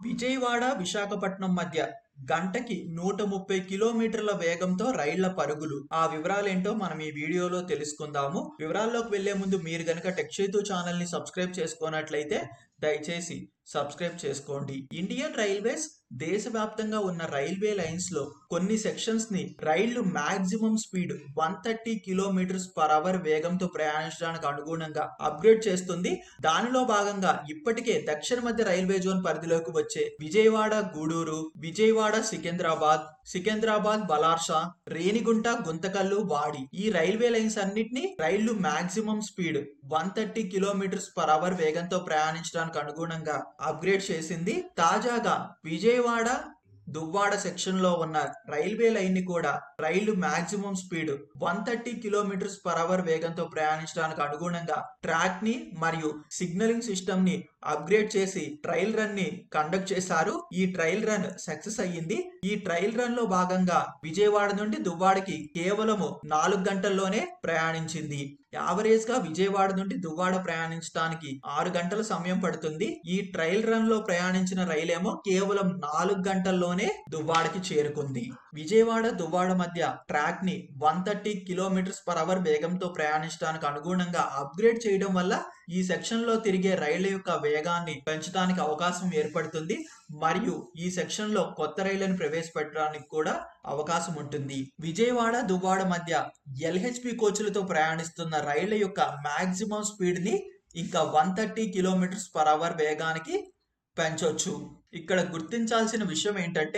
విజయవాడ విశాఖపట్నం మధ్య గంటకి నూట ముప్పై కిలోమీటర్ల వేగంతో రైళ్ల పరుగులు ఆ వివరాలేంటో మనం ఈ వీడియోలో తెలుసుకుందాము వివరాల్లోకి వెళ్లే ముందు మీరు గనక టెక్షేతు ఛానల్ ని సబ్స్క్రైబ్ చేసుకున్నట్లయితే దయచేసి సబ్స్క్రైబ్ చేసుకోండి ఇండియన్ రైల్వేస్ దేశవ్యాప్తంగా ఉన్న రైల్వే లైన్స్ లో కొన్ని సెక్షన్స్ ని రైళ్లు maximum speed one thirty kilometres per hour వేగంతో ప్రయాణించడానికి అనుగుణంగా అప్గ్రేడ్ చేస్తుంది దానిలో భాగంగా ఇప్పటికే దక్షిణ మధ్య రైల్వే జోన్ పరిధిలోకి వచ్చే విజయవాడ గూడూరు విజయవాడ సికింద్రాబాద్ సికింద్రాబాద్ బలార్షా రేణిగుంట గుంతకల్లు వాడి ఈ రైల్వే లైన్స్ అన్నిటిని రైళ్లు maximum speed one thirty kilometres per hour వేగంతో ప్రయాణించడానికి అనుగుణంగా అప్గ్రేడ్ చేసింది తాజాగా విజయవాడ దువ్వాడ సెక్షన్ లో ఉన్న రైల్వే లైన్ ని కూడా రైలు maximum speed one thirty kilometres per hour వేగంతో ప్రయాణించడానికి అనుగుణంగా ట్రాక్ ని మరియు సిగ్నలింగ్ సిస్టమ్ ని అప్గ్రేడ్ చేసి ట్రయల్ రన్ ని కండక్ట్ చేశారు ఈ ట్రయల్ రన్ సక్సెస్ అయ్యింది ఈ ట్రయల్ రన్ లో భాగంగా విజయవాడ నుండి దువ్వాడకి కేవలము నాలుగు గంటల్లోనే ప్రయాణించింది యావరేజ్ గా విజయవాడ నుండి దువ్వాడ ప్రయాణించడానికి ఆరు గంటల సమయం పడుతుంది ఈ ట్రయల్ రన్ లో ప్రయాణించిన రైలేమో కేవలం నాలుగు గంటల్లోనే దువ్వాడకి చేరుకుంది విజయవాడ దువ్వాడ మధ్య ట్రాక్ ని one thirty kilometres per hour వేగంతో ప్రయాణించడానికి అనుగుణంగా అప్గ్రేడ్ చేయడం వల్ల ఈ సెక్షన్ లో తిరిగే రైళ్ల యొక్క వేగాన్ని పెంచడానికి అవకాశం ఏర్పడుతుంది మరియు ఈ సెక్షన్ లో కొత్త రైళ్లను ప్రవేశపెట్టడానికి కూడా అవకాశం ఉంటుంది విజయవాడ దువ్వాడ మధ్య ఎల్హెచ్పి కోచ్లతో ప్రయాణిస్తున్న రైళ్ల యొక్క మాక్సిమం స్పీడ్ ని ఇంకా one thirty kilometres per hour వేగానికి పెంచొచ్చు ఇక్కడ గుర్తించాల్సిన విషయం ఏంటంటే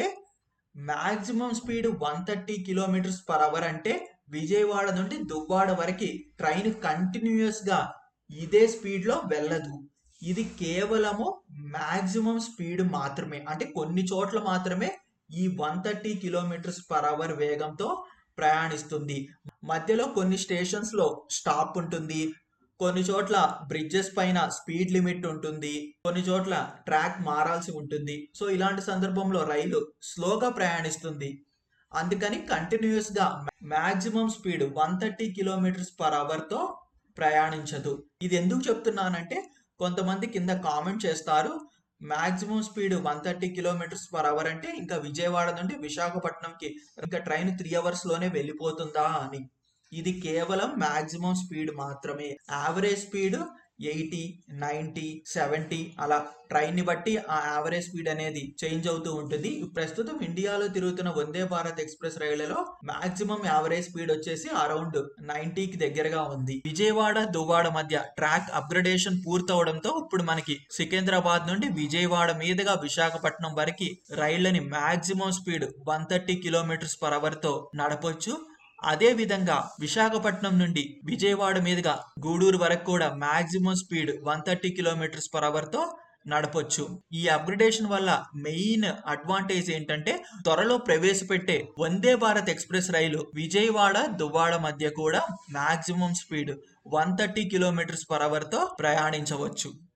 maximum speed one thirty kilometres per hour అంటే విజయవాడ నుండి దువ్వాడ వరకు ట్రైన్ కంటిన్యూస్ గా ఇదే స్పీడ్ లో వెళ్ళదు ఇది కేవలము మాక్సిమం స్పీడ్ మాత్రమే అంటే కొన్ని చోట్ల మాత్రమే ఈ one thirty kilometres per hour వేగంతో ప్రయాణిస్తుంది మధ్యలో కొన్ని స్టేషన్స్ లో స్టాప్ ఉంటుంది కొన్ని చోట్ల బ్రిడ్జెస్ పైన స్పీడ్ లిమిట్ ఉంటుంది కొన్ని చోట్ల ట్రాక్ మారాల్సి ఉంటుంది సో ఇలాంటి సందర్భంలో రైలు స్లోగా ప్రయాణిస్తుంది అందుకని కంటిన్యూస్ గా maximum speed one thirty kilometres per hour తో ప్రయాణించదు ఇది ఎందుకు చెప్తున్నానంటే కొంతమంది కింద కామెంట్ చేస్తారు maximum speed one thirty kilometres per hour అంటే ఇంకా విజయవాడ నుండి విశాఖపట్నంకి ఇంకా ట్రైన్ త్రీ అవర్స్ లోనే వెళ్ళిపోతుందా అని ఇది కేవలం మాక్సిమం స్పీడ్ మాత్రమే average speed eighty ninety seventy అలా ట్రైన్ ని బట్టి ఆ యావరేజ్ స్పీడ్ అనేది చేంజ్ అవుతూ ఉంటుంది ప్రస్తుతం ఇండియాలో తిరుగుతున్న వందే భారత్ ఎక్స్ప్రెస్ రైళ్లలో మాక్సిమం యావరేజ్ స్పీడ్ వచ్చేసి అరౌండ్ నైన్టీకి దగ్గరగా ఉంది విజయవాడ దువ్వాడ మధ్య ట్రాక్ అప్గ్రేడేషన్ పూర్తవడంతో ఇప్పుడు మనకి సికింద్రాబాద్ నుండి విజయవాడ మీదుగా విశాఖపట్నం వరకు రైళ్లని maximum speed one thirty kilometres per hour తో నడపొచ్చు అదే విధంగా విశాఖపట్నం నుండి విజయవాడ మీదుగా గూడూరు వరకు కూడా maximum speed one thirty kilometres per hour తో నడపొచ్చు ఈ అప్గ్రేడేషన్ వల్ల మెయిన్ అడ్వాంటేజ్ ఏంటంటే త్వరలో ప్రవేశపెట్టే వందే భారత్ ఎక్స్ప్రెస్ రైలు విజయవాడ దువ్వాడ మధ్య కూడా maximum speed one thirty kilometres per hour తో ప్రయాణించవచ్చు